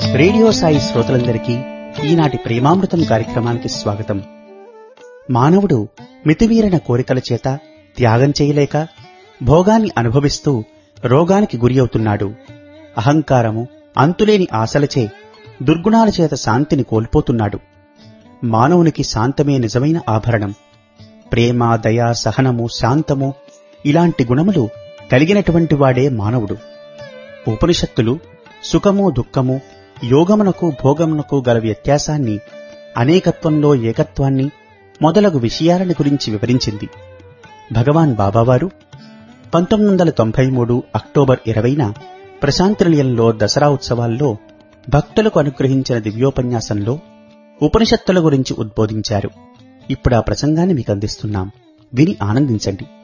radio Sai శ్రోతలందరికీ ఈనాటి ప్రేమామృతం కార్యక్రమానికి స్వాగతం మానవుడు మితిమీరిన కోరికల చేత త్యాగం చేయలేక భోగాన్ని అనుభవిస్తూ రోగానికి గురి అవుతున్నాడు అహంకారము అంతులేని ఆశలచే దుర్గుణాల చేత శాంతిని కోల్పోతున్నాడు మానవునికి శాంతమే నిజమైన ఆభరణం ప్రేమ దయ సహనము శాంతము ఇలాంటి గుణములు కలిగినటువంటి వాడే మానవుడు ఉపనిషత్తులు సుఖము దుఃఖము యోగమునకు భోగమునకు గల వ్యత్యాసాన్ని అనేకత్వంలో ఏకత్వాన్ని మొదలగు విషయాలను గురించి వివరించింది భగవాన్ బాబావారు పంతొమ్మిది వందల తొంభై మూడు అక్టోబర్ ఇరవైన ప్రశాంతి నిలయంలో దసరా ఉత్సవాల్లో భక్తులకు అనుగ్రహించిన దివ్యోపన్యాసంలో ఉపనిషత్తుల గురించి ఉద్బోధించారు ఇప్పుడు ఆ ప్రసంగాన్ని మీకు అందిస్తున్నాం విని ఆనందించండి